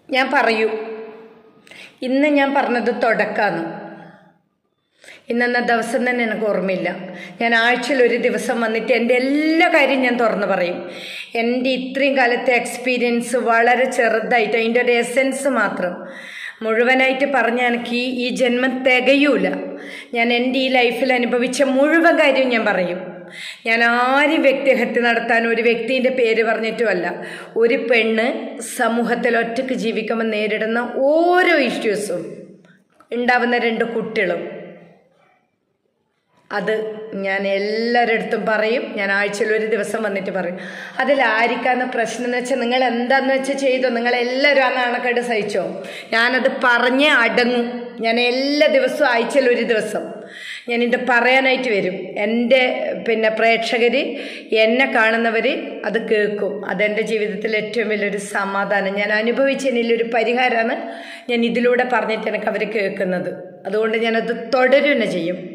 ഞാൻ പറയൂ ഇന്ന് ഞാൻ പറഞ്ഞത് തുടക്കാന്ന് ഇന്നെന്ന ദിവസം തന്നെ എനിക്ക് ഓർമ്മയില്ല ഞാൻ ആഴ്ചയിൽ ഒരു ദിവസം വന്നിട്ട് എൻ്റെ എല്ലാ കാര്യം ഞാൻ തുറന്നു പറയും എൻ്റെ ഇത്രയും കാലത്തെ എക്സ്പീരിയൻസ് വളരെ ചെറുതായിട്ട് അതിൻ്റെ ഒരു എസെൻസ് മാത്രം മുഴുവനായിട്ട് പറഞ്ഞാൽ എനിക്ക് ഈ ഈ ജന്മം തികയൂല ഞാൻ എൻ്റെ ഈ ലൈഫിൽ അനുഭവിച്ച മുഴുവൻ കാര്യവും ഞാൻ പറയും ഞാൻ ആരും വ്യക്തിഹത്യ നടത്താൻ ഒരു വ്യക്തിൻ്റെ പേര് പറഞ്ഞിട്ടുമല്ല ഒരു പെണ്ണ് സമൂഹത്തിൽ ഒറ്റയ്ക്ക് ജീവിക്കുമ്പോൾ നേരിടുന്ന ഓരോ ഇഷ്യൂസും ഉണ്ടാവുന്ന രണ്ട് കുട്ടികളും അത് ഞാൻ എല്ലാവരുടെ അടുത്തും പറയും ഞാൻ ആഴ്ചയിൽ ഒരു ദിവസം വന്നിട്ട് പറയും അതിൽ ആരിക്കാന്ന് പ്രശ്നം എന്ന് വെച്ചാൽ നിങ്ങൾ എന്താന്ന് വെച്ചാൽ ചെയ്തോ നിങ്ങൾ എല്ലാവരും ആ നാണക്കേട് സഹിച്ചോ ഞാനത് പറഞ്ഞ് അടങ്ങും ഞാൻ എല്ലാ ദിവസവും ആഴ്ചയിൽ ഒരു ദിവസം ഞാൻ ഇത് പറയാനായിട്ട് വരും എൻ്റെ പിന്നെ പ്രേക്ഷകർ എന്നെ കാണുന്നവർ അത് കേൾക്കും അതെൻ്റെ ജീവിതത്തിൽ ഏറ്റവും വലിയൊരു സമാധാനം ഞാൻ അനുഭവിച്ചതിനൊരു പരിഹാരമാണ് ഞാൻ ഇതിലൂടെ പറഞ്ഞിട്ട് എനിക്ക് അവർ കേൾക്കുന്നത് അതുകൊണ്ട് ഞാനത് തുടരുക തന്നെ ചെയ്യും